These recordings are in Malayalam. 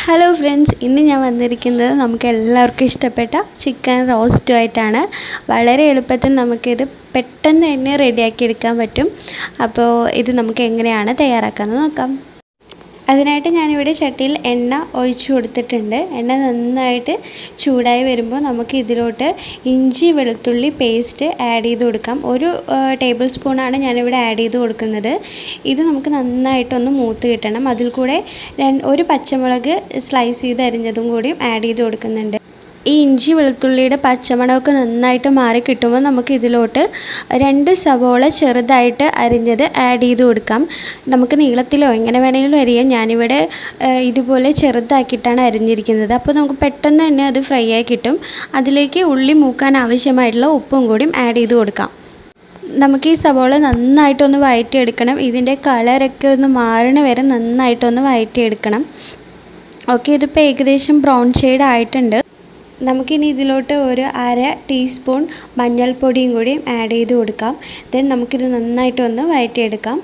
ഹലോ ഫ്രണ്ട്സ് ഇന്ന് ഞാൻ വന്നിരിക്കുന്നത് നമുക്ക് എല്ലാവർക്കും ഇഷ്ടപ്പെട്ട ചിക്കൻ റോസ്റ്റുമായിട്ടാണ് വളരെ എളുപ്പത്തിൽ നമുക്കിത് പെട്ടെന്ന് തന്നെ റെഡിയാക്കി എടുക്കാൻ പറ്റും അപ്പോൾ ഇത് നമുക്ക് എങ്ങനെയാണ് തയ്യാറാക്കാമെന്ന് നോക്കാം അതിനായിട്ട് ഞാനിവിടെ ചട്ടിയിൽ എണ്ണ ഒഴിച്ചു കൊടുത്തിട്ടുണ്ട് എണ്ണ നന്നായിട്ട് ചൂടായി വരുമ്പോൾ നമുക്ക് ഇതിലോട്ട് ഇഞ്ചി വെളുത്തുള്ളി പേസ്റ്റ് ആഡ് ചെയ്ത് കൊടുക്കാം ഒരു ടേബിൾ സ്പൂണാണ് ഞാനിവിടെ ആഡ് ചെയ്ത് കൊടുക്കുന്നത് ഇത് നമുക്ക് നന്നായിട്ടൊന്ന് മൂത്ത് കിട്ടണം അതിൽ കൂടെ ഒരു പച്ചമുളക് സ്ലൈസ് ചെയ്ത് അരിഞ്ഞതും കൂടിയും ആഡ് ചെയ്ത് കൊടുക്കുന്നുണ്ട് ഈ ഇഞ്ചി വെളുത്തുള്ളിയുടെ പച്ചമണമൊക്കെ നന്നായിട്ട് മാറി കിട്ടുമ്പോൾ നമുക്ക് ഇതിലോട്ട് രണ്ട് സവോള ചെറുതായിട്ട് അരിഞ്ഞത് ആഡ് ചെയ്ത് കൊടുക്കാം നമുക്ക് നീളത്തിലോ എങ്ങനെ വേണമെങ്കിലും അരിയാം ഞാനിവിടെ ഇതുപോലെ ചെറുതാക്കിയിട്ടാണ് അരിഞ്ഞിരിക്കുന്നത് അപ്പോൾ നമുക്ക് പെട്ടെന്ന് തന്നെ അത് ഫ്രൈ ആയി കിട്ടും അതിലേക്ക് ഉള്ളി മൂക്കാൻ ആവശ്യമായിട്ടുള്ള ഉപ്പും കൂടിയും ആഡ് ചെയ്ത് കൊടുക്കാം നമുക്ക് ഈ സവോള നന്നായിട്ടൊന്ന് വഴറ്റിയെടുക്കണം ഇതിൻ്റെ കളറൊക്കെ ഒന്ന് മാറണ വരെ നന്നായിട്ടൊന്ന് വഴറ്റിയെടുക്കണം ഓക്കെ ഇതിപ്പോൾ ഏകദേശം ബ്രൗൺ ഷെയ്ഡ് ആയിട്ടുണ്ട് നമുക്കിനി ഇതിലോട്ട് ഒരു അര ടീസ്പൂൺ മഞ്ഞൾപ്പൊടിയും കൂടി ആഡ് ചെയ്ത് കൊടുക്കാം ദെൻ നമുക്കിത് നന്നായിട്ടൊന്ന് വഴറ്റിയെടുക്കാം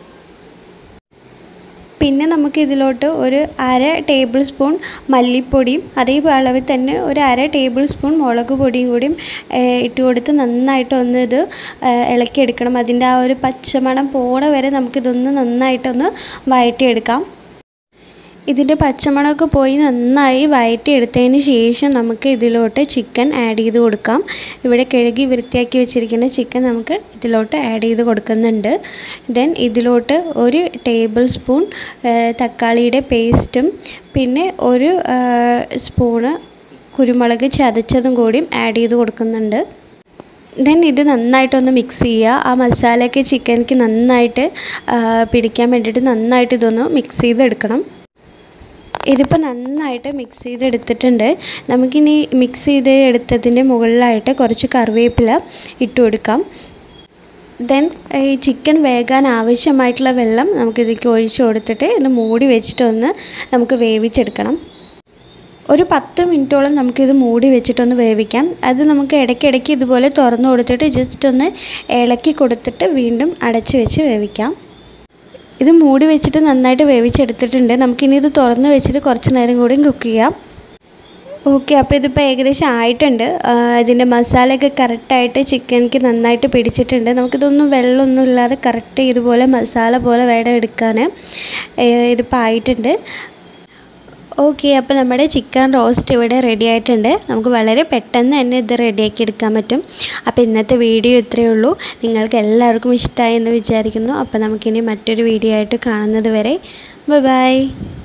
പിന്നെ നമുക്ക് ഇതിലോട്ട് ഒരു അര ടേബിൾ സ്പൂൺ മല്ലിപ്പൊടിയും അതേ അളവിൽ തന്നെ ഒരു അര ടേബിൾ സ്പൂൺ മുളക് പൊടിയും കൂടിയും ഇട്ട് കൊടുത്ത് നന്നായിട്ടൊന്ന് ഇത് ഇളക്കിയെടുക്കണം അതിൻ്റെ ആ ഒരു പച്ചമണം പോണ വരെ നമുക്കിതൊന്ന് നന്നായിട്ടൊന്ന് വഴറ്റിയെടുക്കാം ഇതിൻ്റെ പച്ചമണമൊക്കെ പോയി നന്നായി വഴറ്റിയെടുത്തതിന് ശേഷം നമുക്ക് ഇതിലോട്ട് ചിക്കൻ ആഡ് ചെയ്ത് കൊടുക്കാം ഇവിടെ കഴുകി വൃത്തിയാക്കി വെച്ചിരിക്കുന്ന ചിക്കൻ നമുക്ക് ഇതിലോട്ട് ആഡ് ചെയ്ത് കൊടുക്കുന്നുണ്ട് ദെൻ ഇതിലോട്ട് ഒരു ടേബിൾ സ്പൂൺ തക്കാളിയുടെ പേസ്റ്റും പിന്നെ ഒരു സ്പൂണ് കുരുമുളക് ചതച്ചതും കൂടിയും ആഡ് ചെയ്ത് കൊടുക്കുന്നുണ്ട് ദെൻ ഇത് നന്നായിട്ടൊന്ന് മിക്സ് ചെയ്യുക ആ മസാലയൊക്കെ ചിക്കനിക്ക് നന്നായിട്ട് പിടിക്കാൻ വേണ്ടിയിട്ട് നന്നായിട്ട് ഇതൊന്ന് മിക്സ് ചെയ്തെടുക്കണം ഇതിപ്പോൾ നന്നായിട്ട് മിക്സ് ചെയ്തെടുത്തിട്ടുണ്ട് നമുക്കിനി മിക്സ് ചെയ്ത് എടുത്തതിൻ്റെ മുകളിലായിട്ട് കുറച്ച് കറിവേപ്പില ഇട്ട് കൊടുക്കാം ദെൻ ഈ ചിക്കൻ വേകാൻ ആവശ്യമായിട്ടുള്ള വെള്ളം നമുക്കിതിലേക്ക് ഒഴിച്ച് കൊടുത്തിട്ട് ഇത് മൂടി വെച്ചിട്ടൊന്ന് നമുക്ക് വേവിച്ചെടുക്കണം ഒരു പത്ത് മിനിറ്റോളം നമുക്കിത് മൂടി വെച്ചിട്ടൊന്ന് വേവിക്കാം അത് നമുക്ക് ഇടയ്ക്കിടയ്ക്ക് ഇതുപോലെ തുറന്നു കൊടുത്തിട്ട് ജസ്റ്റ് ഒന്ന് ഇളക്കി കൊടുത്തിട്ട് വീണ്ടും അടച്ച് വെച്ച് വേവിക്കാം ഇത് മൂടി വെച്ചിട്ട് നന്നായിട്ട് വേവിച്ചെടുത്തിട്ടുണ്ട് നമുക്കിനി ഇത് തുറന്ന് വെച്ചിട്ട് കുറച്ച് നേരം കൂടി കുക്ക് ചെയ്യാം ഓക്കെ അപ്പോൾ ഇതിപ്പോൾ ഏകദേശം ആയിട്ടുണ്ട് ഇതിൻ്റെ മസാലയൊക്കെ കറക്റ്റായിട്ട് ചിക്കനിക്ക് നന്നായിട്ട് പിടിച്ചിട്ടുണ്ട് നമുക്കിതൊന്നും വെള്ളമൊന്നും ഇല്ലാതെ കറക്റ്റ് ഇതുപോലെ മസാല പോലെ വേണം എടുക്കാൻ ഇതിപ്പോൾ ആയിട്ടുണ്ട് ഓക്കെ അപ്പോൾ നമ്മുടെ ചിക്കൻ റോസ്റ്റ് ഇവിടെ റെഡി ആയിട്ടുണ്ട് നമുക്ക് വളരെ പെട്ടെന്ന് തന്നെ ഇത് റെഡിയാക്കി എടുക്കാൻ പറ്റും അപ്പോൾ ഇന്നത്തെ വീഡിയോ ഇത്രയേ ഉള്ളൂ നിങ്ങൾക്ക് എല്ലാവർക്കും ഇഷ്ടമായി എന്ന് വിചാരിക്കുന്നു അപ്പോൾ നമുക്കിനി മറ്റൊരു വീഡിയോ ആയിട്ട് കാണുന്നത് വരെ ബൈ